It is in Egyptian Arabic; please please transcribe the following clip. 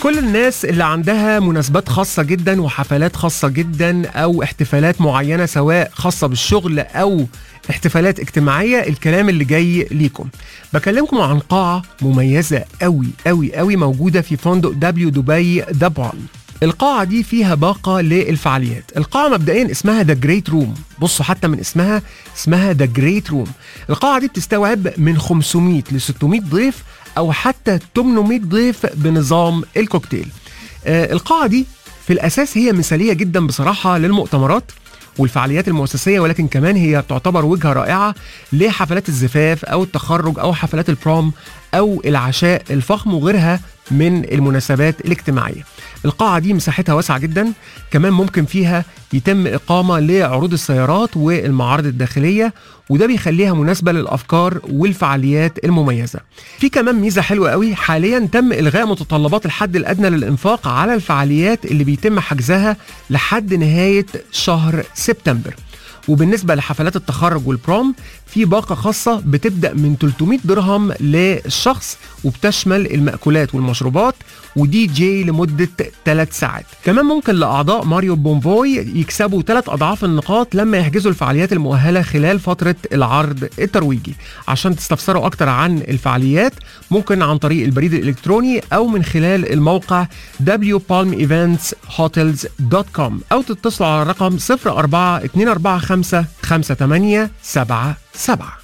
كل الناس اللي عندها مناسبات خاصة جدا وحفلات خاصة جدا أو احتفالات معينة سواء خاصة بالشغل أو احتفالات اجتماعية الكلام اللي جاي ليكم بكلمكم عن قاعة مميزة قوي قوي قوي موجودة في فندق دبليو دبي ذا بالم القاعة دي فيها باقة للفعاليات القاعة مبدئيا اسمها ذا جريت روم بصوا حتى من اسمها اسمها ذا جريت روم القاعة دي بتستوعب من 500 ل 600 ضيف او حتى 800 ضيف بنظام الكوكتيل آه القاعة دي في الاساس هي مثالية جدا بصراحة للمؤتمرات والفعاليات المؤسسيه ولكن كمان هي تعتبر وجهه رائعه لحفلات الزفاف او التخرج او حفلات البروم او العشاء الفخم وغيرها من المناسبات الاجتماعيه. القاعه دي مساحتها واسعه جدا، كمان ممكن فيها يتم اقامه لعروض السيارات والمعارض الداخليه وده بيخليها مناسبه للافكار والفعاليات المميزه. في كمان ميزه حلوه قوي حاليا تم الغاء متطلبات الحد الادنى للانفاق على الفعاليات اللي بيتم حجزها لحد نهايه شهر سبتمبر. وبالنسبة لحفلات التخرج والبروم في باقة خاصة بتبدأ من 300 درهم للشخص وبتشمل المأكولات والمشروبات ودي جي لمدة 3 ساعات كمان ممكن لأعضاء ماريو بومفوي يكسبوا 3 أضعاف النقاط لما يحجزوا الفعاليات المؤهلة خلال فترة العرض الترويجي عشان تستفسروا أكتر عن الفعاليات ممكن عن طريق البريد الإلكتروني أو من خلال الموقع wpalmeeventshotels.com أو تتصلوا على الرقم 04 245 5877